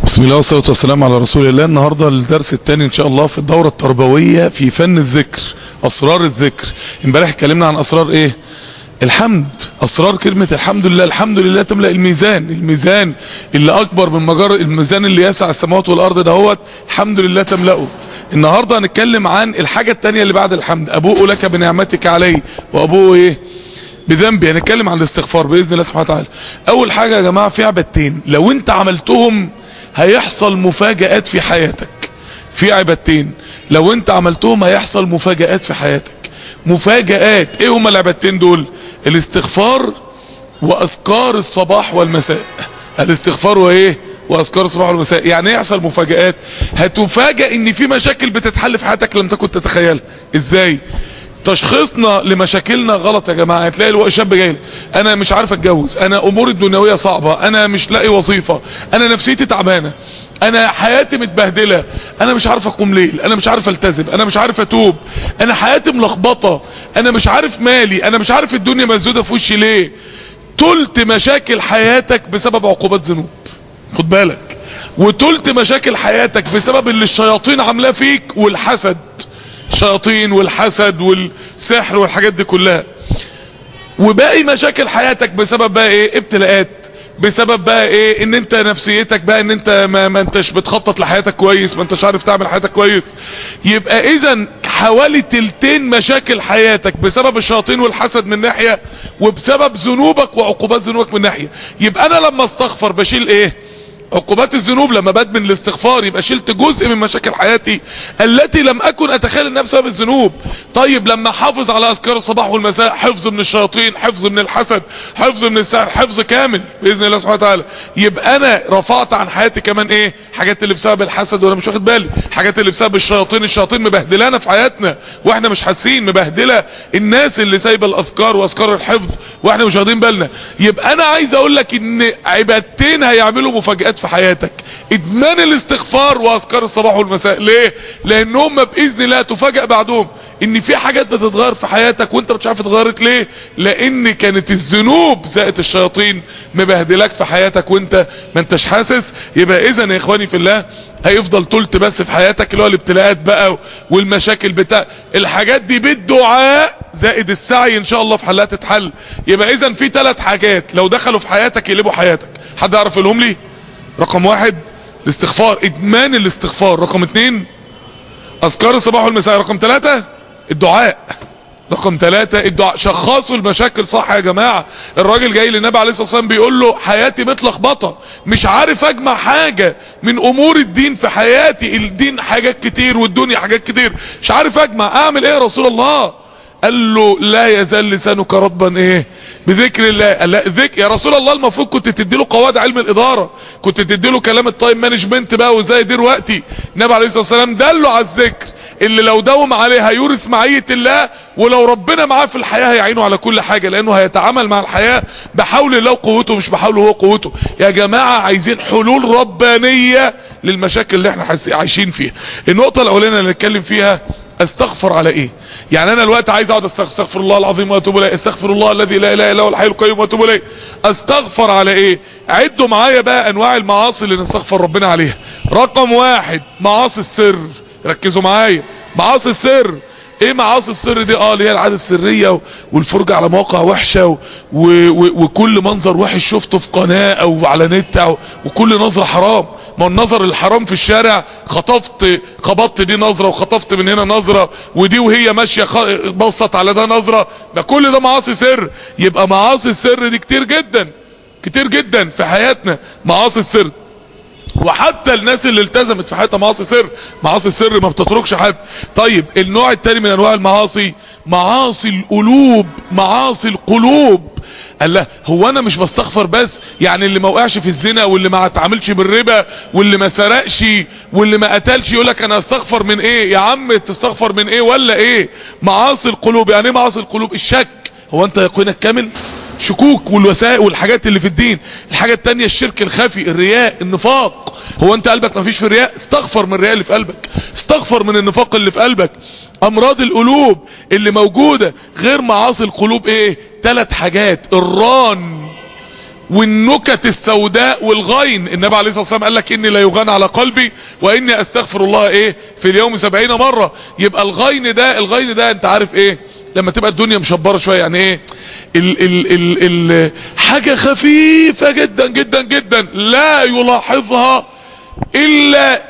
بسم الله والصلاة والسلام على رسول الله النهاردة الدرس الثاني ان شاء الله في الدورة التربوية في فن الذكر اسرار الذكر امبارح اتكلمنا عن اسرار ايه الحمد اسرار كلمة الحمد لله الحمد لله تملأ الميزان الميزان اللي اكبر من مجرد الميزان اللي يسع السماوات والارض دهوت الحمد لله تملأه النهاردة هنتكلم عن الحاجة التانية اللي بعد الحمد ابوء لك بنعمتك علي وابوء ايه بذنبي هنتكلم عن الاستغفار باذن الله سبحانه وتعالى اول حاجه يا جماعه في عبادتين لو انت عملتهم هيحصل مفاجآت في حياتك في عبادتين لو انت عملتهم هيحصل مفاجآت في حياتك مفاجآت ايه هما العبادتين دول الاستغفار واذكار الصباح والمساء الاستغفار وايه واذكار الصباح والمساء يعني ايه يحصل مفاجآت هتفاجئ ان في مشاكل بتتحل في حياتك لم تكن تتخيلها ازاي تشخيصنا لمشاكلنا غلط يا جماعه هتلاقي الوقت شاب جاي انا مش عارف اتجوز انا اموري الدنيويه صعبه انا مش لاقي وظيفه انا نفسيتي تعبانه انا حياتي متبهدله انا مش عارف اقوم ليل انا مش عارف التزم انا مش عارف اتوب انا حياتي ملخبطه انا مش عارف مالي انا مش عارف الدنيا مسدوده في وشي ليه تلت مشاكل حياتك بسبب عقوبات ذنوب خد بالك وتلت مشاكل حياتك بسبب اللي الشياطين عاملاه فيك والحسد الشياطين والحسد والسحر والحاجات دي كلها وباقي مشاكل حياتك بسبب بقى ايه ابتلاءات بسبب بقى ايه ان انت نفسيتك بقى ان انت ما, ما انتش بتخطط لحياتك كويس ما انتش عارف تعمل حياتك كويس يبقى اذا حوالي تلتين مشاكل حياتك بسبب الشياطين والحسد من ناحية وبسبب ذنوبك وعقوبات ذنوبك من ناحية يبقى انا لما استغفر بشيل ايه عقوبات الذنوب لما بدمن الاستغفار يبقى شلت جزء من مشاكل حياتي التي لم اكن اتخيل انها بسبب الذنوب طيب لما احافظ على اذكار الصباح والمساء حفظ من الشياطين حفظ من الحسد حفظ من السحر حفظ كامل باذن الله سبحانه وتعالى يبقى انا رفعت عن حياتي كمان ايه حاجات اللي بسبب الحسد وانا مش واخد بالي حاجات اللي بسبب الشياطين الشياطين مبهدلانا في حياتنا واحنا مش حاسين مبهدله الناس اللي سايبه الاذكار واذكار الحفظ واحنا مش واخدين بالنا يبقى انا عايز اقول لك ان عبادتين هيعملوا مفاجآت في حياتك ادمان الاستغفار واذكار الصباح والمساء ليه لانهم باذن الله تفاجئ بعدهم ان في حاجات بتتغير في حياتك وانت مش عارف اتغيرت ليه لان كانت الذنوب زائد الشياطين مبهدلاك في حياتك وانت ما انتش حاسس يبقى اذا يا اخواني في الله هيفضل تلت بس في حياتك اللي هو الابتلاءات بقى والمشاكل بتاع الحاجات دي بالدعاء زائد السعي ان شاء الله في حلها تتحل يبقى اذا في ثلاث حاجات لو دخلوا في حياتك يقلبوا حياتك حد يعرف يقولهم لي رقم واحد الاستغفار ادمان الاستغفار رقم اتنين اذكار الصباح والمساء رقم ثلاثة الدعاء رقم ثلاثة الدعاء شخصوا المشاكل صح يا جماعة الراجل جاي للنبي عليه الصلاة والسلام بيقول له حياتي متلخبطة مش عارف اجمع حاجة من امور الدين في حياتي الدين حاجات كتير والدنيا حاجات كتير مش عارف اجمع اعمل ايه يا رسول الله قال له لا يزال لسانك رطبا ايه بذكر الله قال لا ذكر يا رسول الله المفروض كنت تدي له قواعد علم الاداره كنت تدي له كلام التايم مانجمنت بقى وازاي يدير وقتي النبي عليه الصلاه والسلام دله على الذكر اللي لو داوم عليه هيورث معيه الله ولو ربنا معاه في الحياه هيعينه على كل حاجه لانه هيتعامل مع الحياه بحول الله وقوته مش بحوله هو قوته يا جماعه عايزين حلول ربانيه للمشاكل اللي احنا عايشين فيها النقطه الاولانيه اللي نتكلم فيها استغفر على ايه يعني انا الوقت عايز اقعد استغفر الله العظيم واتوب اليه استغفر الله الذي لا اله الا هو الحي القيوم واتوب اليه استغفر على ايه عدوا معايا بقى انواع المعاصي اللي نستغفر ربنا عليها رقم واحد معاصي السر ركزوا معايا معاصي السر ايه معاصي السر دي اه اللي هي العاده السريه والفرجه على مواقع وحشه و و و وكل منظر وحش شفته في قناه او على نت أو وكل نظره حرام ما النظر الحرام في الشارع خطفت خبطت دي نظره وخطفت من هنا نظره ودي وهي ماشيه بصت على ده نظره ده كل ده معاصي سر يبقى معاصي السر دي كتير جدا كتير جدا في حياتنا معاصي السر وحتى الناس اللي التزمت في حياتها معاصي سر معاصي السر ما بتتركش حد طيب النوع التاني من انواع المعاصي معاصي القلوب معاصي القلوب قال لا هو انا مش بستغفر بس يعني اللي ما وقعش في الزنا واللي ما اتعاملش بالربا واللي ما سرقش واللي ما قتلش يقول لك انا استغفر من ايه يا عم تستغفر من ايه ولا ايه معاصي القلوب يعني ايه معاصي القلوب الشك هو انت يقينك كامل شكوك والوسائل والحاجات اللي في الدين الحاجة التانية الشرك الخفي الرياء النفاق هو انت قلبك ما فيش في الرياء استغفر من الرياء اللي في قلبك استغفر من النفاق اللي في قلبك امراض القلوب اللي موجودة غير معاصي القلوب ايه ثلاث حاجات الران والنكت السوداء والغين النبي عليه الصلاة والسلام قال لك اني لا يغان على قلبي واني استغفر الله ايه في اليوم سبعين مرة يبقى الغين ده الغين ده انت عارف ايه لما تبقى الدنيا مشبرة شوية يعني ايه ال ال ال ال حاجة خفيفة جدا جدا جدا لا يلاحظها الا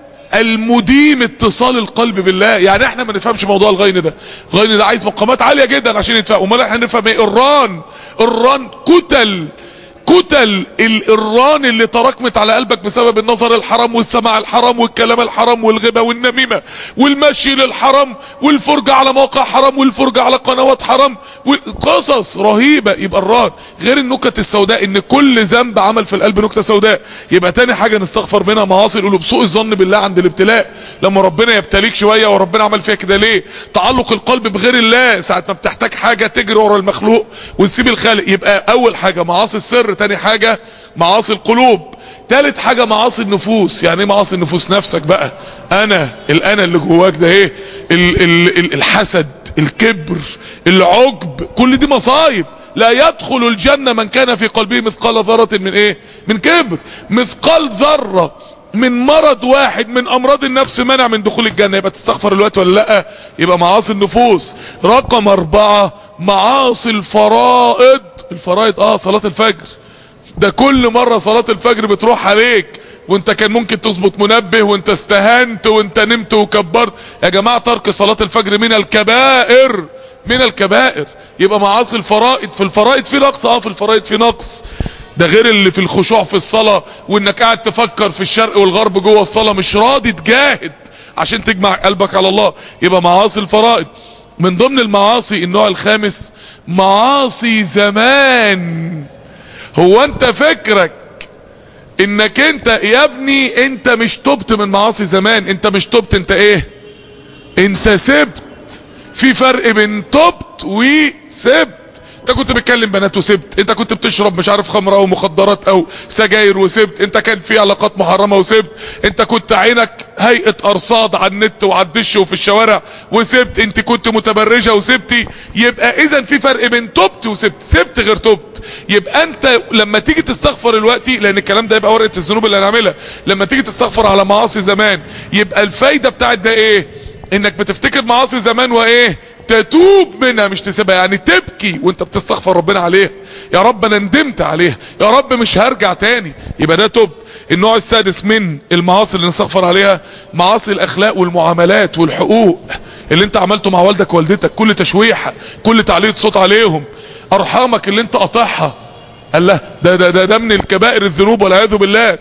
المديم اتصال القلب بالله يعني احنا ما نفهمش موضوع الغين ده الغين ده عايز مقامات عالية جدا عشان يتفهم امال احنا نفهم ايه الران الران كتل كتل الران اللي تراكمت على قلبك بسبب النظر الحرام والسماع الحرام والكلام الحرام والغيبه والنميمه والمشي للحرام والفرجه على مواقع حرام والفرجه على قنوات حرام قصص رهيبه يبقى الران غير النكت السوداء ان كل ذنب عمل في القلب نكته سوداء يبقى تاني حاجه نستغفر منها معاصي القلوب سوء الظن بالله عند الابتلاء لما ربنا يبتليك شويه وربنا عمل فيها كده ليه تعلق القلب بغير الله ساعه ما بتحتاج حاجه تجري ورا المخلوق وتسيب الخالق يبقى اول حاجه معاصي السر تاني حاجة معاصي القلوب تالت حاجة معاصي النفوس يعني ايه معاصي النفوس نفسك بقى انا الانا اللي جواك ده ايه ال ال ال الحسد الكبر العجب كل دي مصايب لا يدخل الجنة من كان في قلبه مثقال ذرة من ايه من كبر مثقال ذرة من مرض واحد من امراض النفس منع من دخول الجنة يبقى تستغفر الوقت ولا لا يبقى معاصي النفوس رقم اربعة معاصي الفرائض الفرائض اه صلاة الفجر ده كل مرة صلاة الفجر بتروح عليك وانت كان ممكن تظبط منبه وانت استهنت وانت نمت وكبرت يا جماعة ترك صلاة الفجر من الكبائر من الكبائر يبقى معاصي الفرائض في الفرائض في نقص اه في الفرائض في نقص ده غير اللي في الخشوع في الصلاة وانك قاعد تفكر في الشرق والغرب جوه الصلاة مش راضي تجاهد عشان تجمع قلبك على الله يبقى معاصي الفرائض من ضمن المعاصي النوع الخامس معاصي زمان هو انت فكرك انك انت يا ابني انت مش تبت من معاصي زمان انت مش تبت انت ايه انت سبت في فرق بين تبت وسبت انت كنت بتكلم بنات وسبت انت كنت بتشرب مش عارف خمره او مخدرات او سجاير وسبت انت كان في علاقات محرمه وسبت انت كنت عينك هيئه ارصاد على النت وعلى الدش وفي الشوارع وسبت انت كنت متبرجه وسبتي يبقى اذا في فرق بين تبت وسبت سبت غير تبت يبقى انت لما تيجي تستغفر الوقت لان الكلام ده يبقى ورقه الذنوب اللي هنعملها لما تيجي تستغفر على معاصي زمان يبقى الفايده بتاعت ده ايه انك بتفتكر معاصي زمان وايه تتوب منها مش تسيبها يعني تبكي وانت بتستغفر ربنا عليها يا رب انا ندمت عليها يا رب مش هرجع تاني يبقى ده تبت النوع السادس من المعاصي اللي نستغفر عليها معاصي الاخلاق والمعاملات والحقوق اللي انت عملته مع والدك ووالدتك كل تشويحة كل تعليق صوت عليهم ارحامك اللي انت قاطعها الله ده ده ده, ده من الكبائر الذنوب والعياذ بالله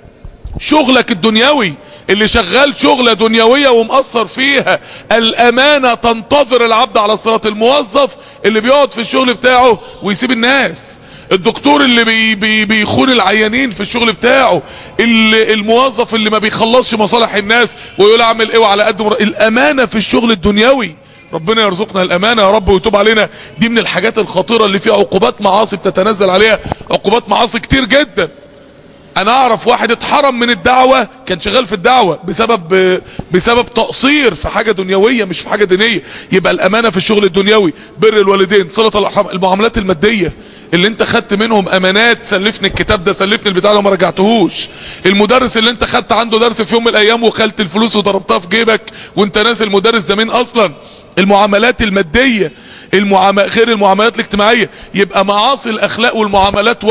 شغلك الدنيوي اللي شغال شغلة دنيوية ومقصر فيها الامانة تنتظر العبد على صراط الموظف اللي بيقعد في الشغل بتاعه ويسيب الناس الدكتور اللي بي بي بيخون العيانين في الشغل بتاعه اللي الموظف اللي ما بيخلصش مصالح الناس ويقول اعمل ايه وعلى قد مر... الامانة في الشغل الدنيوي ربنا يرزقنا الامانة يا رب ويتوب علينا دي من الحاجات الخطيرة اللي فيها عقوبات معاصي بتتنزل عليها عقوبات معاصي كتير جدا انا اعرف واحد اتحرم من الدعوة كان شغال في الدعوة بسبب بسبب تقصير في حاجة دنيوية مش في حاجة دينية يبقى الامانة في الشغل الدنيوي بر الوالدين صلة الارحام المعاملات المادية اللي انت خدت منهم امانات سلفني الكتاب ده سلفني البتاع ده وما رجعتهوش المدرس اللي انت خدت عنده درس في يوم من الايام وخلت الفلوس وضربتها في جيبك وانت ناس المدرس ده مين اصلا المعاملات المادية المعام... غير المعاملات الاجتماعية يبقى معاصي الاخلاق والمعاملات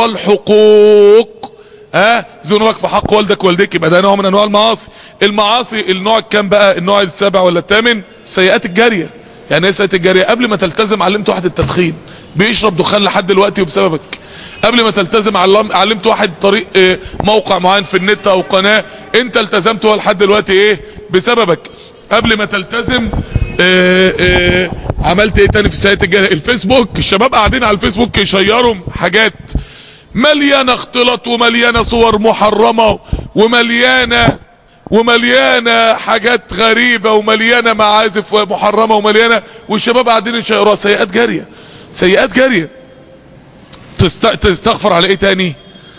والحقوق ها ذنوبك في حق والدك والديك يبقى ده نوع من انواع المعاصي المعاصي النوع الكام بقى النوع السابع ولا الثامن السيئات الجاريه يعني ايه سيئات الجاريه قبل ما تلتزم علمت واحد التدخين بيشرب دخان لحد دلوقتي وبسببك قبل ما تلتزم علم علمت واحد طريق اه موقع معين في النت او قناه انت التزمت هو لحد دلوقتي ايه بسببك قبل ما تلتزم اه اه عملت ايه تاني في سيئات الجاريه الفيسبوك الشباب قاعدين على الفيسبوك يشيروا حاجات مليانة اختلاط ومليانة صور محرمة ومليانة ومليانة حاجات غريبة ومليانة معازف محرمة ومليانة والشباب قاعدين يشيروها سيئات جارية سيئات جارية تست... تستغفر على ايه تاني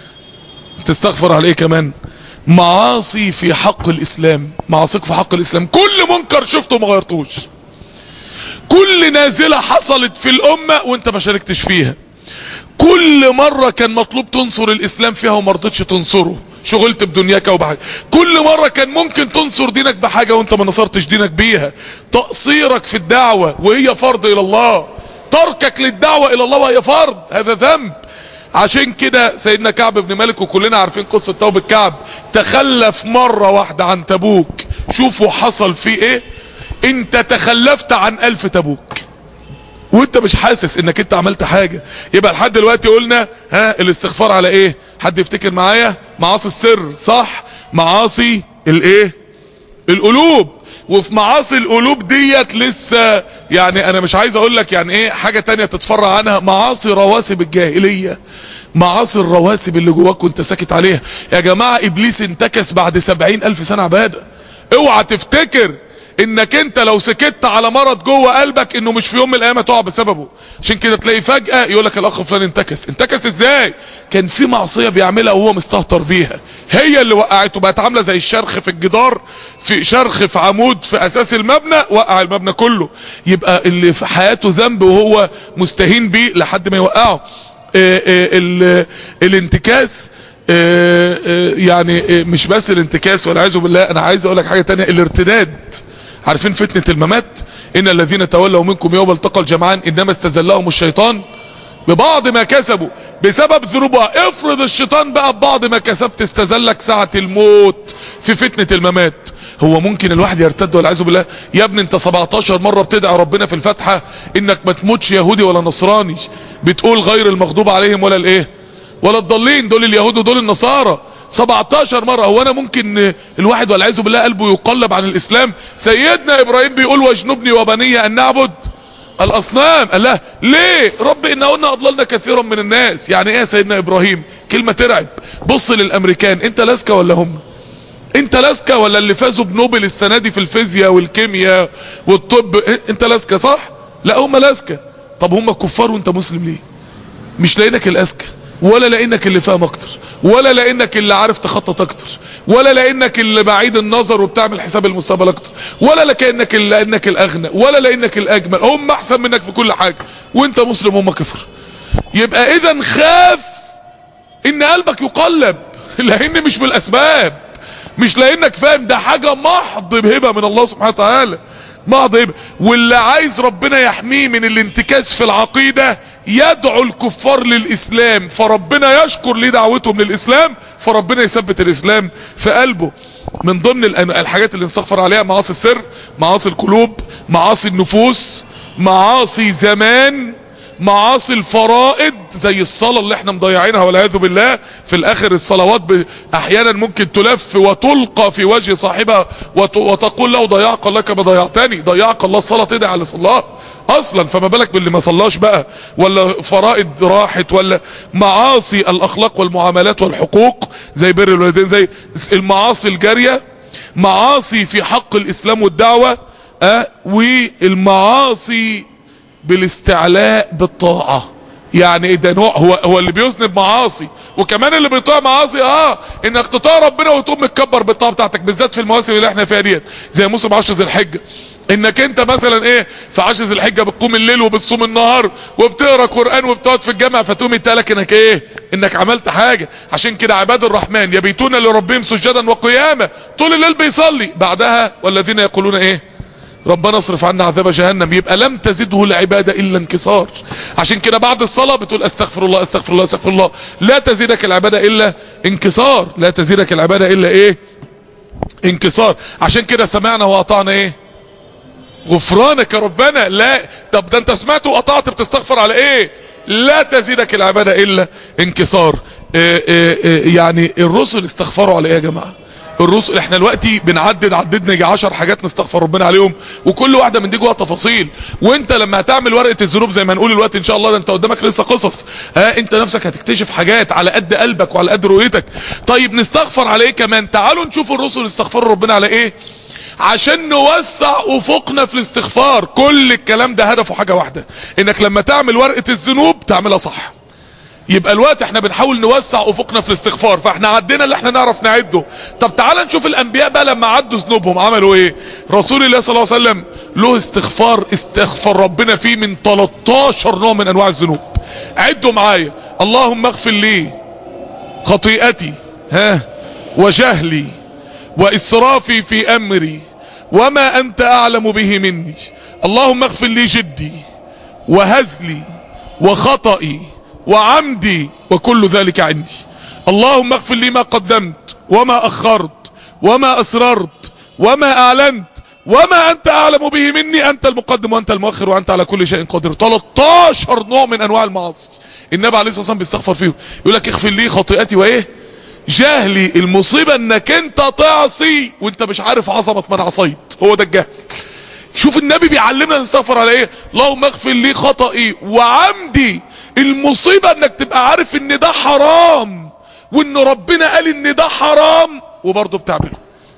تستغفر على ايه كمان معاصي في حق الاسلام معاصيك في حق الاسلام كل منكر شفته ما غيرتوش كل نازلة حصلت في الامة وانت ما شاركتش فيها كل مرة كان مطلوب تنصر الاسلام فيها وما رضيتش تنصره شغلت بدنياك وبحاجة كل مرة كان ممكن تنصر دينك بحاجة وانت ما نصرتش دينك بيها تقصيرك في الدعوة وهي فرض الى الله تركك للدعوة الى الله وهي فرض هذا ذنب عشان كده سيدنا كعب بن مالك وكلنا عارفين قصة توبة كعب تخلف مرة واحدة عن تبوك شوفوا حصل فيه ايه انت تخلفت عن الف تبوك وانت مش حاسس انك انت عملت حاجة يبقى لحد دلوقتي قلنا ها الاستغفار على ايه حد يفتكر معايا معاصي السر صح معاصي الايه القلوب وفي معاصي القلوب ديت لسه يعني انا مش عايز اقول لك يعني ايه حاجة تانية تتفرع عنها معاصي رواسب الجاهلية معاصي الرواسب اللي جواك وانت ساكت عليها يا جماعة ابليس انتكس بعد سبعين الف سنة عبادة اوعى تفتكر انك انت لو سكت على مرض جوه قلبك انه مش في يوم من الايام تقع بسببه عشان كده تلاقي فجأة يقول لك الاخ فلان انتكس انتكس ازاي كان في معصية بيعملها وهو مستهتر بيها هي اللي وقعته بقت عاملة زي الشرخ في الجدار في شرخ في عمود في اساس المبنى وقع المبنى كله يبقى اللي في حياته ذنب وهو مستهين بيه لحد ما يوقعه اه اه ال- الانتكاس اه اه يعني اه مش بس الانتكاس والعياذ بالله انا عايز اقول لك حاجه تانية الارتداد عارفين فتنه الممات ان الذين تولوا منكم يوم التقى الجمعان انما استزلهم الشيطان ببعض ما كسبوا بسبب ذنوبها افرض الشيطان بقى ببعض ما كسبت استزلك ساعة الموت في فتنة الممات هو ممكن الواحد يرتد والعياذ بالله يا ابني انت 17 مرة بتدعي ربنا في الفاتحة انك ما تموتش يهودي ولا نصراني بتقول غير المغضوب عليهم ولا الايه ولا الضالين دول اليهود ودول النصارى 17 مرة هو انا ممكن الواحد والعياذ بالله قلبه يقلب عن الاسلام سيدنا ابراهيم بيقول واجنبني وبني ان نعبد الاصنام قال لها ليه رب ان قلنا اضللنا كثيرا من الناس يعني ايه يا سيدنا ابراهيم كلمة ترعب بص للامريكان انت لاسكة ولا هم انت لاسكة ولا اللي فازوا بنوبل السنة دي في الفيزياء والكيمياء والطب اه، انت لاسكة صح لا هم لاسكة طب هم كفار وانت مسلم ليه مش لانك الاذكى ولا لانك اللي فاهم اكتر ولا لانك اللي عارف تخطط اكتر ولا لانك اللي بعيد النظر وبتعمل حساب المستقبل اكتر ولا لكانك اللي لانك الاغنى ولا لانك الاجمل هم احسن منك في كل حاجه وانت مسلم وهم كفر يبقى اذا خاف ان قلبك يقلب لان مش بالاسباب مش لانك فاهم ده حاجه محض بهبه من الله سبحانه وتعالى محض هبه واللي عايز ربنا يحميه من الانتكاس في العقيده يدعو الكفار للاسلام فربنا يشكر ليه دعوتهم للاسلام فربنا يثبت الاسلام في قلبه من ضمن الأن- الحاجات اللي نستغفر عليها معاصي السر معاصي القلوب معاصي النفوس معاصي زمان معاصي الفرائض زي الصلاة اللي احنا مضيعينها والعياذ بالله في الاخر الصلوات ب... احيانا ممكن تلف وتلقى في وجه صاحبها وت... وتقول له ضيعك الله كما ضيعتني ضيعك الله الصلاة تدعي على صلاة اصلا فما بالك باللي ما صلاش بقى ولا فرائض راحت ولا معاصي الاخلاق والمعاملات والحقوق زي بر الوالدين زي المعاصي الجارية معاصي في حق الاسلام والدعوة اه والمعاصي بالاستعلاء بالطاعة يعني إيه ده نوع هو هو اللي بيذنب معاصي وكمان اللي بيطيع معاصي اه انك تطيع ربنا وتقوم متكبر بالطاعه بتاعتك بالذات في المواسم اللي احنا فيها ديت زي موسم 10 ذي الحجه انك انت مثلا ايه في 10 ذي الحجه بتقوم الليل وبتصوم النهار وبتقرا قران وبتقعد في الجامع فتقوم يتقالك انك ايه انك عملت حاجه عشان كده عباد الرحمن يبيتون لربهم سجدا وقياما طول الليل بيصلي بعدها والذين يقولون ايه ربنا اصرف عنا عذاب جهنم يبقى لم تزده العبادة الا انكسار عشان كده بعد الصلاة بتقول استغفر الله استغفر الله استغفر الله لا تزيدك العبادة الا انكسار لا تزيدك العبادة الا ايه انكسار عشان كده سمعنا واطعنا ايه غفرانك يا ربنا لا طب ده انت سمعت وقطعت بتستغفر على ايه لا تزيدك العبادة الا انكسار اه اه اه يعني الرسل استغفروا على ايه يا جماعة الرسل احنا دلوقتي بنعدد عددنا يجي 10 حاجات نستغفر ربنا عليهم وكل واحده من دي جواها تفاصيل وانت لما هتعمل ورقه الذنوب زي ما هنقول الوقت ان شاء الله ده انت قدامك لسه قصص ها انت نفسك هتكتشف حاجات على قد قلبك وعلى قد رؤيتك طيب نستغفر على ايه كمان تعالوا نشوف الرسل استغفروا ربنا على ايه عشان نوسع افقنا في الاستغفار كل الكلام ده هدفه حاجه واحده انك لما تعمل ورقه الذنوب تعملها صح يبقى الوقت احنا بنحاول نوسع افقنا في الاستغفار فاحنا عدينا اللي احنا نعرف نعده طب تعال نشوف الانبياء بقى لما عدوا ذنوبهم عملوا ايه رسول الله صلى الله عليه وسلم له استغفار استغفر ربنا فيه من 13 نوع من انواع الذنوب عدوا معايا اللهم اغفر لي خطيئتي ها وجهلي واسرافي في امري وما انت اعلم به مني اللهم اغفر لي جدي وهزلي وخطئي وعمدي وكل ذلك عندي اللهم اغفر لي ما قدمت وما اخرت وما اسررت وما اعلنت وما انت اعلم به مني انت المقدم وانت المؤخر وانت على كل شيء قدير 13 نوع من انواع المعاصي النبي عليه الصلاه والسلام بيستغفر فيهم يقول لك اغفر لي خطيئتي وايه جهلي المصيبه انك انت تعصي وانت مش عارف عظمه من عصيت هو ده الجهل شوف النبي بيعلمنا نستغفر على ايه اللهم اغفر لي خطئي وعمدي المصيبه انك تبقى عارف ان ده حرام وان ربنا قال ان ده حرام وبرضه بتعمله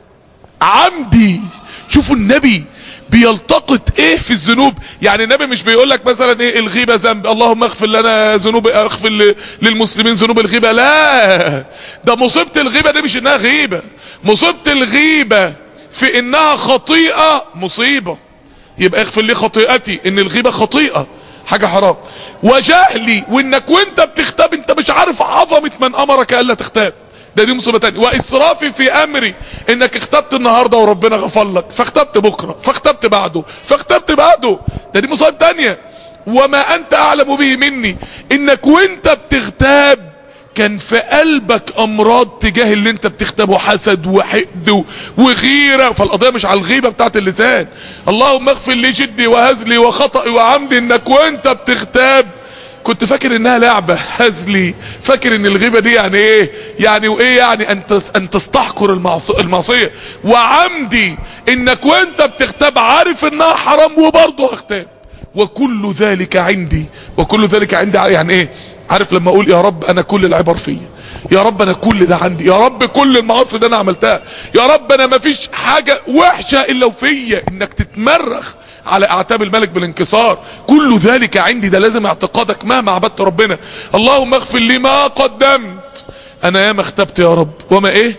عمدي شوفوا النبي بيلتقط ايه في الذنوب يعني النبي مش بيقول لك مثلا ايه الغيبه ذنب اللهم اغفر لنا ذنوب اغفر ل- للمسلمين ذنوب الغيبه لا ده مصيبه الغيبه دي مش انها غيبه مصيبه الغيبه في انها خطيئه مصيبه يبقى اغفر لي خطيئتي ان الغيبه خطيئه حاجه حرام وجهلي وانك وانت بتختاب انت مش عارف عظمه من امرك الا تختاب ده دي مصيبه تانية واسرافي في امري انك اختبت النهارده وربنا غفر لك فاختبت بكره فاختبت بعده فاختبت بعده ده دي مصيبه تانية وما انت اعلم به مني انك وانت بتغتاب كان في قلبك امراض تجاه اللي انت بتختبه حسد وحقد و- وغيره فالقضيه مش على الغيبه بتاعت اللسان اللهم اغفر لي جدي وهزلي وخطئي وعمدي انك وانت بتغتاب كنت فاكر انها لعبة هزلي فاكر ان الغيبة دي يعني ايه يعني وايه يعني ان تس ان تستحقر المعص- المعصية وعمدي انك وانت بتغتاب عارف انها حرام وبرضه هغتاب وكل ذلك عندي وكل ذلك عندي يعني ايه عارف لما اقول يا رب انا كل العبر فيا يا رب انا كل ده عندي يا رب كل المعاصي اللي انا عملتها يا رب انا ما فيش حاجة وحشة الا وفيا انك تتمرخ على اعتاب الملك بالانكسار كل ذلك عندي ده لازم اعتقادك مهما عبدت ربنا اللهم اغفر لي ما قدمت انا ياما اختبت يا رب وما ايه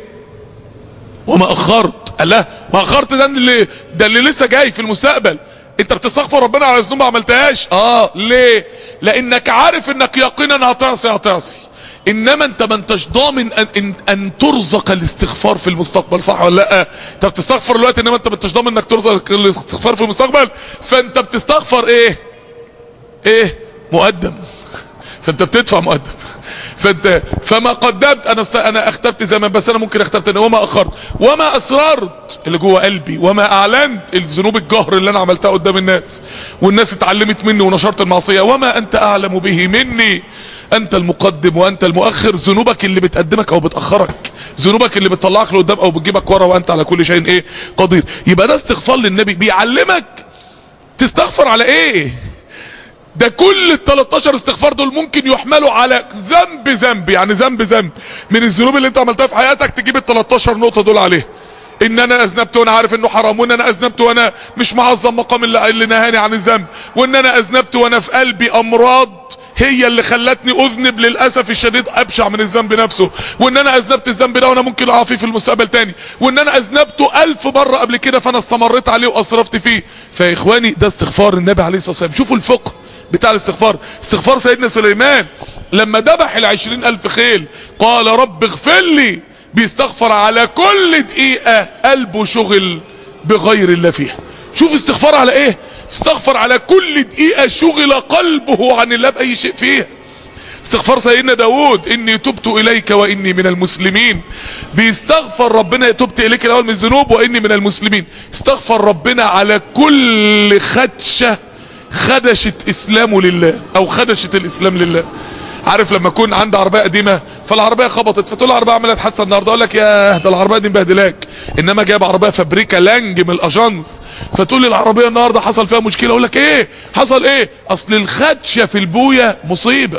وما اخرت الله ما اخرت ده اللي ده اللي لسه جاي في المستقبل انت بتستغفر ربنا على ذنوب ما عملتهاش اه ليه لانك عارف انك يقينا هتعصي هتعصي انما انت ما انتش ضامن ان, ان, ان ترزق الاستغفار في المستقبل صح ولا لا انت بتستغفر دلوقتي انما انت ما انتش ضامن انك ترزق الاستغفار في المستقبل فانت بتستغفر ايه ايه مقدم فانت بتدفع مقدم فانت فما قدمت انا است... انا اختبت زمان بس انا ممكن اختبت انا وما اخرت وما اسررت اللي جوه قلبي وما اعلنت الذنوب الجهر اللي انا عملتها قدام الناس والناس اتعلمت مني ونشرت المعصيه وما انت اعلم به مني انت المقدم وانت المؤخر ذنوبك اللي بتقدمك او بتاخرك ذنوبك اللي بتطلعك لقدام او بتجيبك ورا وانت على كل شيء ايه قدير يبقى ده استغفار للنبي بيعلمك تستغفر على ايه ده كل ال 13 استغفار دول ممكن يحملوا على ذنب ذنب يعني ذنب ذنب من الذنوب اللي انت عملتها في حياتك تجيب ال 13 نقطه دول عليه ان انا اذنبت وانا عارف انه حرام وان انا اذنبت وانا مش معظم مقام اللي, اللي نهاني عن الذنب وان انا اذنبت وانا في قلبي امراض هي اللي خلتني اذنب للاسف الشديد ابشع من الذنب نفسه وان انا اذنبت الذنب ده وانا ممكن اقع فيه في المستقبل تاني وان انا اذنبته الف مره قبل كده فانا استمريت عليه واسرفت فيه فيا اخواني ده استغفار النبي عليه الصلاه والسلام شوفوا الفقه بتاع الاستغفار استغفار سيدنا سليمان لما ذبح العشرين الف خيل قال رب اغفر لي بيستغفر على كل دقيقة قلبه شغل بغير الله فيها شوف استغفار على ايه استغفر على كل دقيقة شغل قلبه عن الله بأي شيء فيها استغفار سيدنا داود اني تبت اليك واني من المسلمين بيستغفر ربنا تبت اليك الاول من الذنوب واني من المسلمين استغفر ربنا على كل خدشه خدشت اسلامه لله او خدشت الاسلام لله عارف لما يكون عندي عربيه قديمه فالعربيه خبطت فتقول العربيه عملت حادثه النهارده اقول لك يا ده العربيه دي مبهدلاك انما جايب عربيه فابريكا لانج من الاجانس فتقول لي العربيه النهارده حصل فيها مشكله اقول لك ايه حصل ايه اصل الخدشه في البويه مصيبه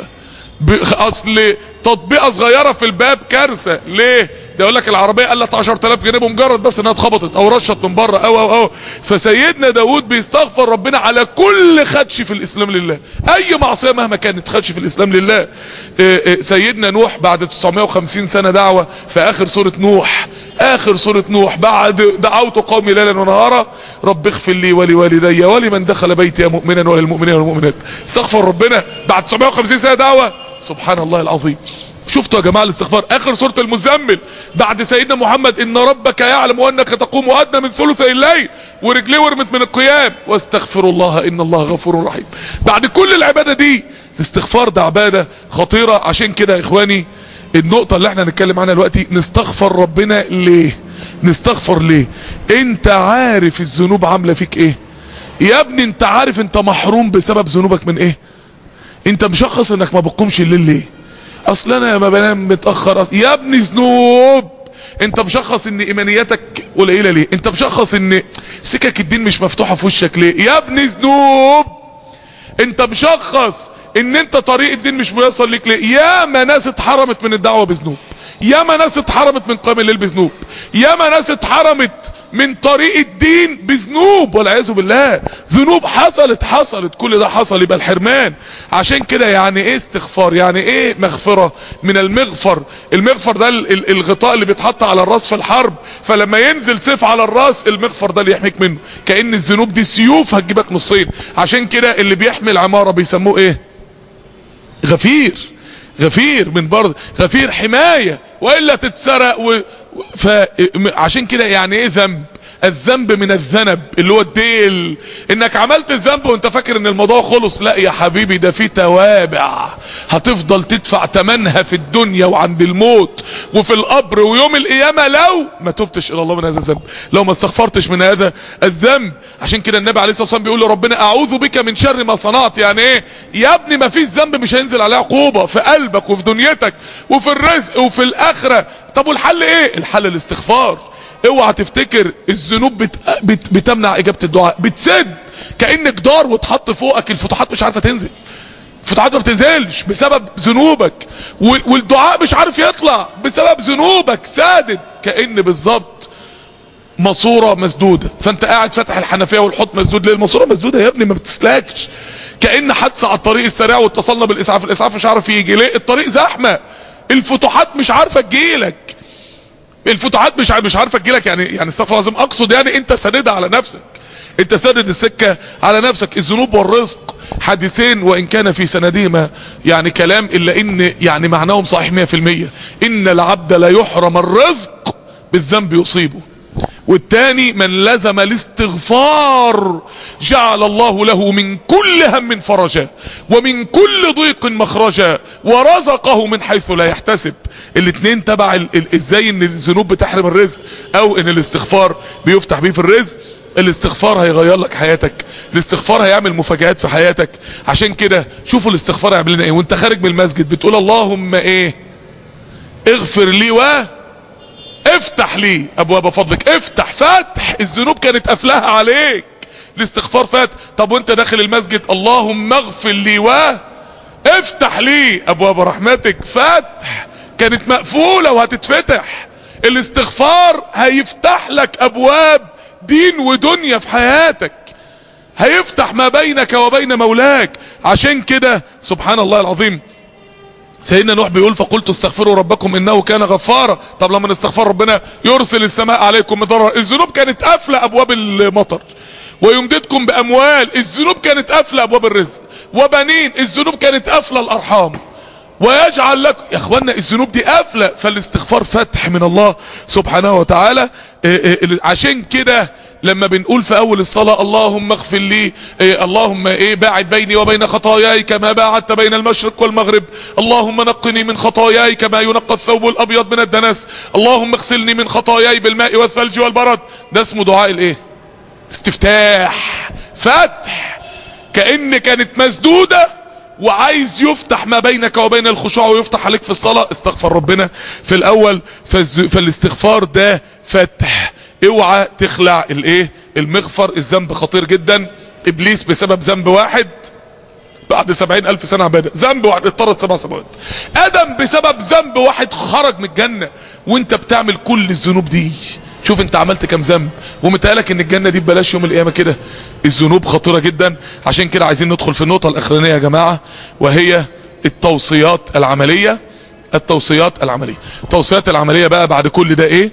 اصل تطبيقه صغيره في الباب كارثه ليه ده يقول لك العربيه قلت 10000 جنيه بمجرد بس انها اتخبطت او رشت من بره او او او فسيدنا داود بيستغفر ربنا على كل خدش في الاسلام لله اي معصيه مهما كانت خدش في الاسلام لله إيه إيه سيدنا نوح بعد 950 سنه دعوه في اخر سوره نوح اخر سوره نوح بعد دعوت قومي ليلا ونهارا رب اغفر لي ولوالدي ولمن دخل بيتي مؤمنا وللمؤمنين والمؤمنات استغفر ربنا بعد 950 سنه دعوه سبحان الله العظيم شفتوا يا جماعة الاستغفار اخر سورة المزمل بعد سيدنا محمد ان ربك يعلم انك تقوم ادنى من ثلثي الليل ورجليه ورمت من القيام واستغفر الله ان الله غفور رحيم بعد كل العبادة دي الاستغفار ده عبادة خطيرة عشان كده يا اخواني النقطة اللي احنا هنتكلم عنها دلوقتي نستغفر ربنا ليه نستغفر ليه انت عارف الذنوب عاملة فيك ايه يا ابني انت عارف انت محروم بسبب ذنوبك من ايه انت مشخص انك ما بتقومش الليل ليه اصل انا ما بنام متاخر أصل يا ابني ذنوب انت مشخص ان ايمانياتك قليله ليه انت مشخص ان سكك الدين مش مفتوحه في وشك ليه يا ابني ذنوب انت مشخص ان انت طريق الدين مش ميسر ليك ليه يا ما ناس اتحرمت من الدعوه بذنوب يا ما ناس اتحرمت من قيام الليل بذنوب يا ما ناس اتحرمت من طريق الدين بذنوب والعياذ بالله ذنوب حصلت حصلت كل ده حصل يبقى الحرمان عشان كده يعني ايه استغفار يعني ايه مغفرة من المغفر المغفر ده ال- ال- الغطاء اللي بيتحط على الراس في الحرب فلما ينزل سيف على الراس المغفر ده اللي يحميك منه كأن الذنوب دي سيوف هتجيبك نصين عشان كده اللي بيحمي العمارة بيسموه ايه غفير غفير من برضه غفير حماية وإلا تتسرق و... و- فعشان كده يعني ايه ذنب الذنب من الذنب اللي هو الديل انك عملت الذنب وانت فاكر ان الموضوع خلص لا يا حبيبي ده في توابع هتفضل تدفع تمنها في الدنيا وعند الموت وفي القبر ويوم القيامة لو ما تبتش الى الله من هذا الذنب لو ما استغفرتش من هذا الذنب عشان كده النبي عليه الصلاة والسلام بيقول لربنا اعوذ بك من شر ما صنعت يعني ايه يا ابني ما فيش ذنب مش هينزل عليه عقوبة في قلبك وفي دنيتك وفي الرزق وفي الاخرة طب والحل ايه الحل الاستغفار اوعى تفتكر الذنوب بت... بت... بتمنع اجابه الدعاء بتسد كانك جدار وتحط فوقك الفتوحات مش عارفه تنزل الفتوحات ما بتنزلش بسبب ذنوبك وال... والدعاء مش عارف يطلع بسبب ذنوبك سادد كان بالظبط ماسوره مسدوده فانت قاعد فاتح الحنفيه والحوض مسدود ليه الماسوره مسدوده يا ابني ما بتسلكش كان حادثه على الطريق السريع واتصلنا بالاسعاف الاسعاف مش عارف يجي ليه الطريق زحمه الفتوحات مش عارفه تجيلك الفتوحات مش مش عارفه تجيلك يعني يعني استغفر الله العظيم اقصد يعني انت ساندها على نفسك انت ساند السكه على نفسك الذنوب والرزق حديثين وان كان في سندهما يعني كلام الا ان يعني معناهم صحيح 100% ان العبد لا يحرم الرزق بالذنب يصيبه والتاني من لزم الاستغفار جعل الله له من كل هم فرجا ومن كل ضيق مخرجا ورزقه من حيث لا يحتسب الاتنين تبع ال- ال- ازاي ان الذنوب بتحرم الرزق او ان الاستغفار بيفتح بيه في الرزق الاستغفار هيغير لك حياتك الاستغفار هيعمل مفاجآت في حياتك عشان كده شوفوا الاستغفار هيعمل لنا ايه وانت خارج من المسجد بتقول اللهم ايه اغفر لي و افتح لي ابواب فضلك افتح فتح الذنوب كانت قافلاها عليك الاستغفار فات طب وانت داخل المسجد اللهم اغفر لي و افتح لي ابواب رحمتك فتح كانت مقفولة وهتتفتح الاستغفار هيفتح لك ابواب دين ودنيا في حياتك هيفتح ما بينك وبين مولاك عشان كده سبحان الله العظيم سيدنا نوح بيقول فقلت استغفروا ربكم انه كان غفارا طب لما نستغفر ربنا يرسل السماء عليكم مدرارا الذنوب كانت قافله ابواب المطر ويمددكم باموال الذنوب كانت قافله ابواب الرزق وبنين الذنوب كانت قافله الارحام ويجعل لكم يا اخوانا الذنوب دي قافله فالاستغفار فتح من الله سبحانه وتعالى إيه إيه عشان كده لما بنقول في اول الصلاة اللهم اغفر لي إيه اللهم ايه باعد بيني وبين خطاياي كما باعدت بين المشرق والمغرب اللهم نقني من خطاياي كما ينقى الثوب الابيض من الدنس اللهم اغسلني من خطاياي بالماء والثلج والبرد ده اسمه دعاء الايه استفتاح فتح كأن كانت مسدودة وعايز يفتح ما بينك وبين الخشوع ويفتح عليك في الصلاة استغفر ربنا في الاول فالز... فالاستغفار ده فتح اوعى تخلع الايه المغفر الذنب خطير جدا ابليس بسبب ذنب واحد بعد سبعين الف سنة عبادة ذنب واحد اضطرت سبع سماوات ادم بسبب ذنب واحد خرج من الجنة وانت بتعمل كل الذنوب دي شوف انت عملت كام ذنب ومتقالك ان الجنة دي ببلاش يوم القيامة كده الذنوب خطيرة جدا عشان كده عايزين ندخل في النقطة الاخرانية يا جماعة وهي التوصيات العملية التوصيات العملية التوصيات العملية بقى بعد كل ده ايه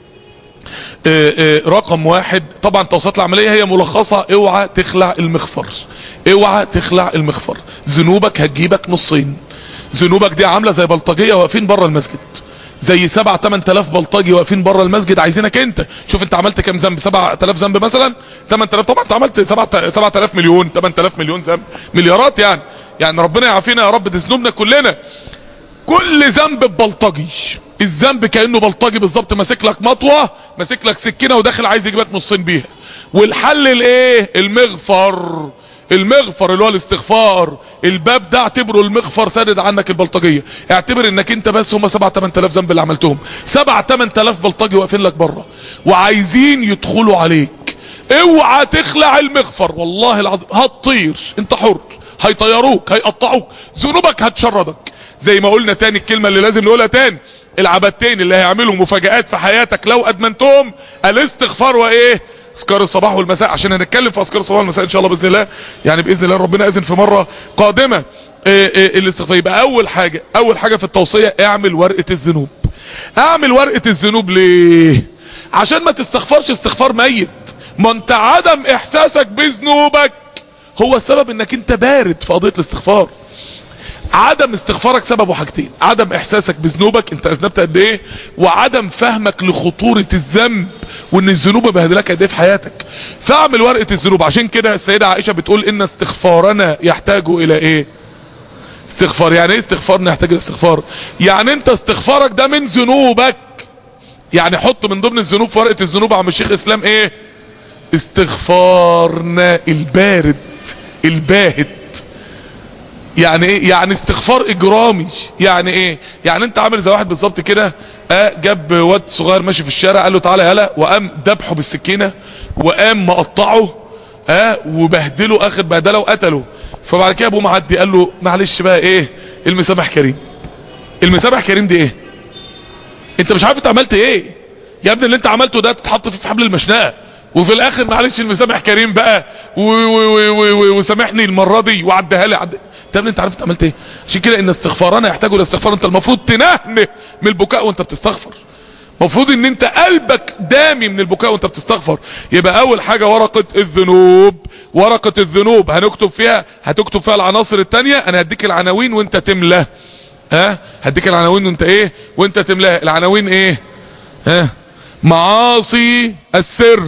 اه اه رقم واحد طبعا التوصيات العملية هي ملخصة اوعى تخلع المغفر اوعى تخلع المغفر ذنوبك هتجيبك نصين ذنوبك دي عامله زي بلطجيه واقفين بره المسجد زي 7 8000 بلطجي واقفين بره المسجد عايزينك انت شوف انت عملت كام ذنب 7000 ذنب مثلا 8000 طبعا انت عملت 7000 مليون 8000 مليون ذنب مليارات يعني يعني ربنا يعافينا يا رب دي ذنوبنا كلنا كل ذنب ببلطجي الذنب كانه بلطجي بالظبط ماسك لك مطوه ماسك لك سكينه وداخل عايز يجيبك نصين بيها والحل الايه المغفر المغفر اللي هو الاستغفار الباب ده اعتبره المغفر سدد عنك البلطجيه اعتبر انك انت بس هم 7 8000 ذنب اللي عملتهم 7 8000 بلطجي واقفين لك بره وعايزين يدخلوا عليك اوعى تخلع المغفر والله العظيم هتطير انت حر هيطيروك هيقطعوك ذنوبك هتشردك زي ما قلنا تاني الكلمه اللي لازم نقولها تاني العبادتين اللي هيعملوا مفاجآت في حياتك لو ادمنتهم الاستغفار وايه اذكار الصباح والمساء عشان هنتكلم في اذكار الصباح والمساء ان شاء الله باذن الله يعني باذن الله ربنا اذن في مره قادمه إيه إيه الاستغفار يبقى اول حاجه اول حاجه في التوصيه اعمل ورقه الذنوب اعمل ورقه الذنوب ليه عشان ما تستغفرش استغفار ميت ما انت عدم احساسك بذنوبك هو السبب انك انت بارد في قضيه الاستغفار عدم استغفارك سببه حاجتين عدم احساسك بذنوبك انت اذنبت قد ايه وعدم فهمك لخطورة الذنب وان الذنوب مبهدلك قد ايه في حياتك فاعمل ورقة الذنوب عشان كده السيدة عائشة بتقول ان استغفارنا يحتاج الى ايه استغفار يعني ايه استغفارنا يحتاج الى استغفار يعني انت استغفارك ده من ذنوبك يعني حط من ضمن الذنوب في ورقة الذنوب عم الشيخ اسلام ايه استغفارنا البارد الباهت يعني ايه يعني استغفار اجرامي يعني ايه يعني انت عامل زي واحد بالظبط كده اه جاب واد صغير ماشي في الشارع قال له تعالى يالا وقام ذبحه بالسكينه وقام مقطعه اه وبهدله اخر بهدله وقتله فبعد كده ابوه معدي قال له معلش بقى ايه المسامح كريم المسامح كريم دي ايه انت مش عارف انت عملت ايه يا ابني اللي انت عملته ده تتحط فيه في حبل المشنقه وفي الاخر معلش المسامح كريم بقى وسامحني المره دي وعديها لي عد... انت يا ابني انت عارف انت عملت ايه عشان كده ان استغفارنا يحتاج الى استغفار انت المفروض تنهنه من البكاء وانت بتستغفر المفروض ان انت قلبك دامي من البكاء وانت بتستغفر يبقى اول حاجه ورقه الذنوب ورقه الذنوب هنكتب فيها هتكتب فيها العناصر الثانيه انا هديك العناوين وانت تملاه ها هديك العناوين وانت ايه وانت تملاه العناوين ايه ها معاصي السر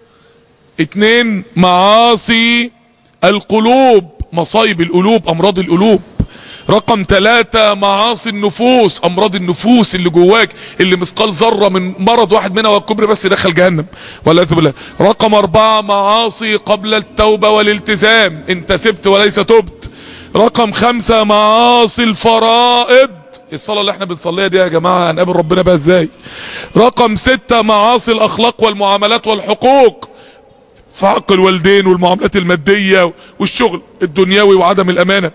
اتنين معاصي القلوب مصايب القلوب امراض القلوب رقم ثلاثة معاصي النفوس امراض النفوس اللي جواك اللي مثقال ذرة من مرض واحد منها والكبر بس يدخل جهنم والعياذ بالله رقم اربعة معاصي قبل التوبة والالتزام انت سبت وليس تبت رقم خمسة معاصي الفرائض الصلاة اللي احنا بنصليها دي يا جماعة هنقابل ربنا بقى ازاي رقم ستة معاصي الاخلاق والمعاملات والحقوق في حق الوالدين والمعاملات المادية والشغل الدنيوي وعدم الامانة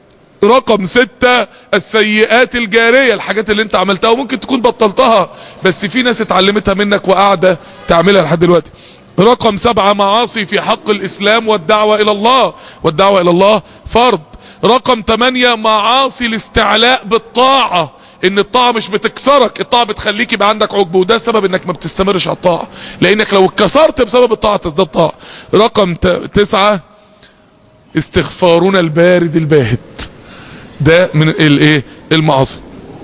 رقم ستة السيئات الجارية الحاجات اللي انت عملتها وممكن تكون بطلتها بس في ناس اتعلمتها منك وقاعدة تعملها لحد دلوقتي رقم سبعة معاصي في حق الاسلام والدعوة الى الله والدعوة الى الله فرض رقم تمانية معاصي الاستعلاء بالطاعة ان الطاعة مش بتكسرك الطاعة بتخليك يبقى عندك عجب وده سبب انك ما بتستمرش على الطاعة لانك لو اتكسرت بسبب الطاعة تزداد طاعة رقم تسعة استغفارنا البارد الباهت ده من الايه المعاصي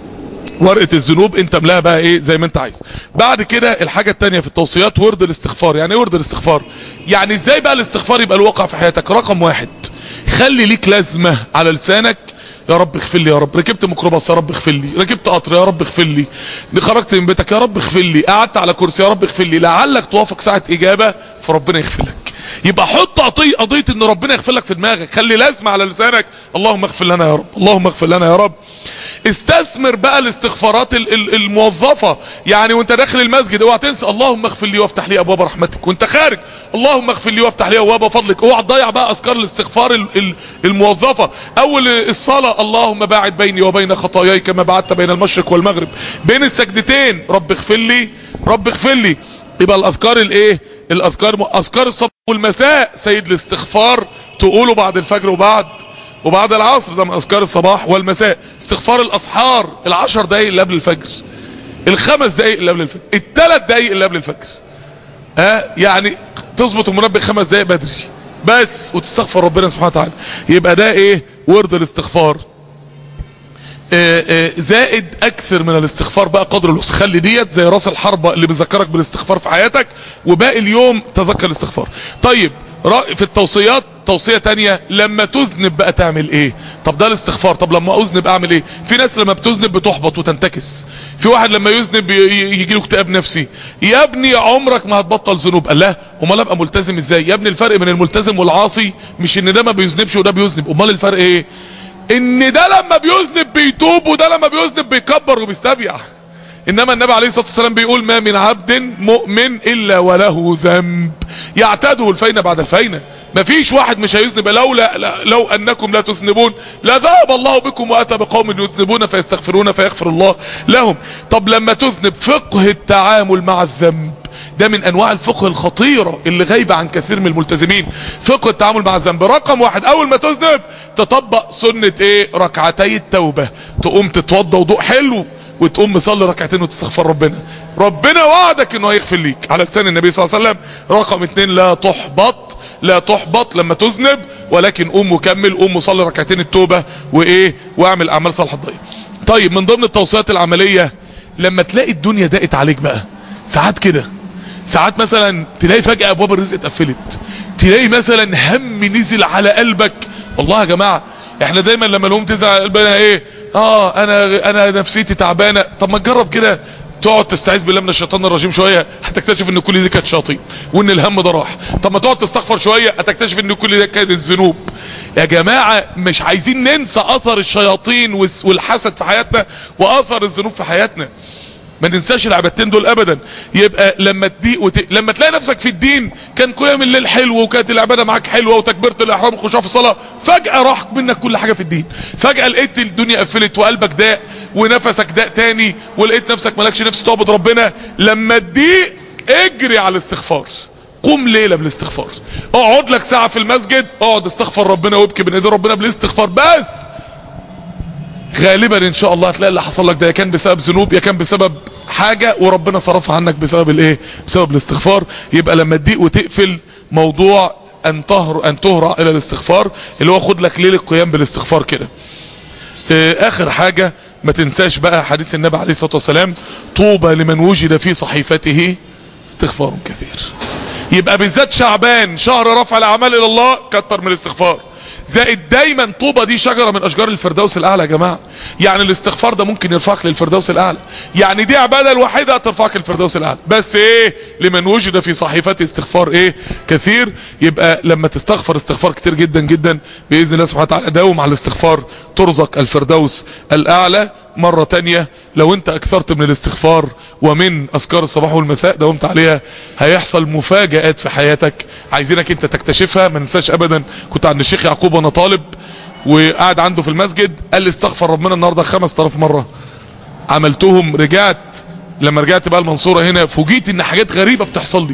ورقة الذنوب انت ملاها بقى ايه زي ما انت عايز بعد كده الحاجة التانية في التوصيات ورد الاستغفار يعني ايه ورد الاستغفار يعني ازاي بقى الاستغفار يبقى الواقع في حياتك رقم واحد خلي ليك لازمة على لسانك يا رب اغفر لي يا رب ركبت ميكروباص يا رب اغفر لي ركبت قطر يا رب اغفر لي خرجت من بيتك يا رب اغفر لي قعدت على كرسي يا رب اغفر لي لعلك توافق ساعة اجابة فربنا يغفر لك يبقى حط قضية قضية ان ربنا يغفر لك في دماغك خلي لازمة على لسانك اللهم اغفر لنا يا رب اللهم اغفر لنا يا رب استثمر بقى الاستغفارات الموظفة يعني وانت داخل المسجد اوعى تنسى اللهم اغفر لي وافتح لي ابواب رحمتك وانت خارج اللهم اغفر لي وافتح لي ابواب فضلك اوعى تضيع بقى اذكار الاستغفار الموظفة اول الصلاة اللهم باعد بيني وبين خطاياي كما بعدت بين المشرق والمغرب بين السجدتين رب اغفر لي رب اغفر لي يبقى الاذكار الايه الاذكار اذكار الصباح والمساء سيد الاستغفار تقوله بعد الفجر وبعد وبعد العصر ده من اذكار الصباح والمساء استغفار الاسحار العشر دقايق اللي قبل الفجر الخمس دقايق اللي قبل الفجر الثلاث دقايق اللي قبل الفجر ها أه؟ يعني تظبط المنبه خمس دقايق بدري بس وتستغفر ربنا سبحانه وتعالى يبقى ده ايه ورد الاستغفار آه، آه، زائد اكثر من الاستغفار بقى قدر الوسع خلي ديت زي راس الحربة اللي بيذكرك بالاستغفار في حياتك وباقي اليوم تذكر الاستغفار طيب رأي في التوصيات توصية تانية لما تذنب بقى تعمل ايه طب ده الاستغفار طب لما اذنب اعمل ايه في ناس لما بتذنب بتحبط وتنتكس في واحد لما يذنب يجي له اكتئاب نفسي يا ابني عمرك ما هتبطل ذنوب قال لا امال ابقى ملتزم ازاي يا ابني الفرق بين الملتزم والعاصي مش ان ده ما بيذنبش وده بيذنب امال الفرق ايه ان ده لما بيذنب بيتوب وده لما بيذنب بيكبر وبيستبيع انما النبي عليه الصلاه والسلام بيقول ما من عبد مؤمن الا وله ذنب يعتاده الفينه بعد الفينه مفيش واحد مش هيذنب لولا لا- لو انكم لا تذنبون لذهب الله بكم واتى بقوم يذنبون فيستغفرون فيغفر الله لهم طب لما تذنب فقه التعامل مع الذنب ده من انواع الفقه الخطيره اللي غايبه عن كثير من الملتزمين فقه التعامل مع الذنب رقم واحد اول ما تذنب تطبق سنه ايه ركعتي التوبه تقوم تتوضى وضوء حلو وتقوم مصلي ركعتين وتستغفر ربنا ربنا وعدك انه هيغفر ليك على لسان النبي صلى الله عليه وسلم رقم اتنين لا تحبط لا تحبط لما تذنب ولكن قوم وكمل قوم وصلي ركعتين التوبه وايه واعمل اعمال صالحه ضيق طيب من ضمن التوصيات العمليه لما تلاقي الدنيا ضاقت عليك بقى ساعات كده ساعات مثلا تلاقي فجأة ابواب الرزق اتقفلت تلاقي مثلا هم نزل على قلبك والله يا جماعة احنا دايما لما الام تزعل على قلبنا ايه اه انا انا نفسيتي تعبانة طب ما تجرب كده تقعد تستعيذ بالله من الشيطان الرجيم شويه هتكتشف ان كل دي كانت شياطين وان الهم ده راح طب ما تقعد تستغفر شويه هتكتشف ان كل ده كانت الذنوب يا جماعه مش عايزين ننسى اثر الشياطين والس- والحسد في حياتنا واثر الذنوب في حياتنا ما ننساش العبادتين دول ابدا يبقى لما تضيق وت... لما تلاقي نفسك في الدين كان قيام الليل حلو وكانت العباده معاك حلوه وتكبيره الاحرام والخشوع في الصلاه فجاه راح منك كل حاجه في الدين فجاه لقيت الدنيا قفلت وقلبك ضاق ونفسك ضاق تاني ولقيت نفسك مالكش نفس تعبد ربنا لما تضيق اجري على الاستغفار قوم ليله بالاستغفار اقعد لك ساعه في المسجد اقعد استغفر ربنا وابكي بين ايدين ربنا بالاستغفار بس غالبا ان شاء الله هتلاقي اللي حصل لك ده يا كان بسبب ذنوب يا كان بسبب حاجة وربنا صرفها عنك بسبب الايه بسبب الاستغفار يبقى لما تضيق وتقفل موضوع ان تهر ان تهرع الى الاستغفار اللي هو خد لك ليله قيام بالاستغفار كده آه، اخر حاجة ما تنساش بقى حديث النبي عليه الصلاة والسلام طوبى لمن وجد في صحيفته استغفار كثير يبقى بالذات شعبان شهر رفع الاعمال الى الله كتر من الاستغفار زائد دايما طوبى دي شجره من اشجار الفردوس الاعلى يا جماعه يعني الاستغفار ده ممكن يرفعك للفردوس الاعلى يعني دي عباده الوحيده ترفعك للفردوس الاعلى بس ايه لمن وجد في صحيفته استغفار ايه كثير يبقى لما تستغفر استغفار كتير جدا جدا باذن الله سبحانه وتعالى داوم على الاستغفار ترزق الفردوس الاعلى مرة تانية لو انت اكثرت من الاستغفار ومن اذكار الصباح والمساء داومت عليها هيحصل مفاجآت في حياتك عايزينك انت تكتشفها ما ننساش ابدا كنت عند الشيخ يعقوب وانا طالب وقاعد عنده في المسجد قال لي استغفر ربنا النهارده 5000 مرة عملتهم رجعت لما رجعت بقى المنصورة هنا فوجئت ان حاجات غريبة بتحصل لي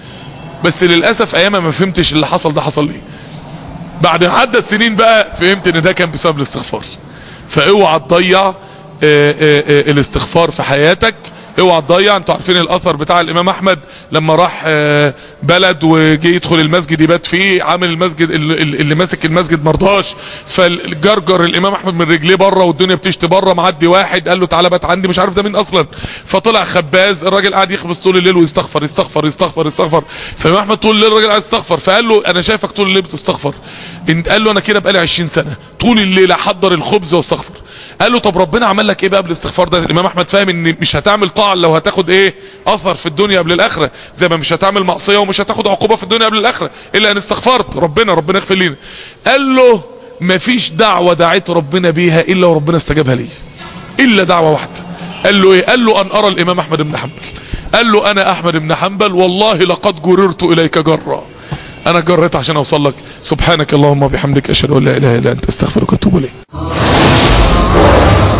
بس للاسف ايامها ما فهمتش اللي حصل ده حصل ليه بعد عدة سنين بقى فهمت ان ده كان بسبب الاستغفار فاوعى تضيع آه، آه، آه، الاستغفار في حياتك اوعى تضيع انتوا عارفين الاثر بتاع الامام احمد لما راح آه، بلد وجي يدخل المسجد يبات فيه عامل المسجد اللي, اللي ماسك المسجد مرضاش فالجرجر الامام احمد من رجليه بره والدنيا بتشتي بره معدي واحد قال له تعالى بات عندي مش عارف ده مين اصلا فطلع خباز الراجل قاعد يخبز طول الليل ويستغفر يستغفر يستغفر يستغفر فالامام احمد طول الليل الراجل قاعد يستغفر فقال له انا شايفك طول الليل بتستغفر انت قال له انا كده بقالي 20 سنه طول الليل احضر الخبز واستغفر قال له طب ربنا عمل لك ايه بقى بالاستغفار ده الامام احمد فاهم ان مش هتعمل طاعه لو هتاخد ايه اثر في الدنيا قبل الاخره زي ما مش هتعمل معصيه ومش هتاخد عقوبه في الدنيا قبل الاخره الا ان استغفرت ربنا ربنا يغفر لنا قال له مفيش دعوه دعيت ربنا بيها الا وربنا استجابها لي الا دعوه واحده قال له ايه قال له ان ارى الامام احمد بن حنبل قال له انا احمد بن حنبل والله لقد جررت اليك جرا انا جريت عشان اوصل لك سبحانك اللهم وبحمدك اشهد ان لا اله الا انت استغفرك واتوب اليك